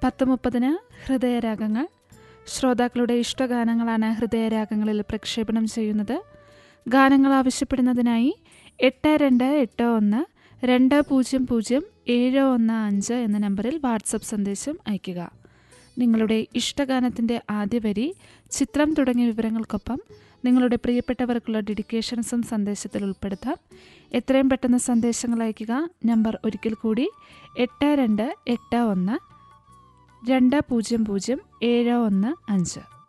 പത്ത് മുപ്പതിന് ഹൃദയരാഗങ്ങൾ ശ്രോതാക്കളുടെ ഇഷ്ടഗാനങ്ങളാണ് ഹൃദയരാഗങ്ങളിൽ പ്രക്ഷേപണം ചെയ്യുന്നത് ഗാനങ്ങൾ ആവശ്യപ്പെടുന്നതിനായി എട്ട് രണ്ട് എട്ട് ഒന്ന് രണ്ട് പൂജ്യം പൂജ്യം ഏഴ് ഒന്ന് അഞ്ച് എന്ന നമ്പറിൽ വാട്സപ്പ് സന്ദേശം അയയ്ക്കുക നിങ്ങളുടെ ഇഷ്ടഗാനത്തിൻ്റെ ആദ്യ വരി ചിത്രം തുടങ്ങിയ വിവരങ്ങൾക്കൊപ്പം നിങ്ങളുടെ പ്രിയപ്പെട്ടവർക്കുള്ള ഡെഡിക്കേഷൻസും സന്ദേശത്തിൽ ഉൾപ്പെടുത്താം എത്രയും പെട്ടെന്ന് സന്ദേശങ്ങൾ അയയ്ക്കുക നമ്പർ ഒരിക്കൽ കൂടി എട്ട് രണ്ട് എട്ട് ഒന്ന് രണ്ട് പൂജ്യം പൂജ്യം ഏഴ് ഒന്ന് അഞ്ച്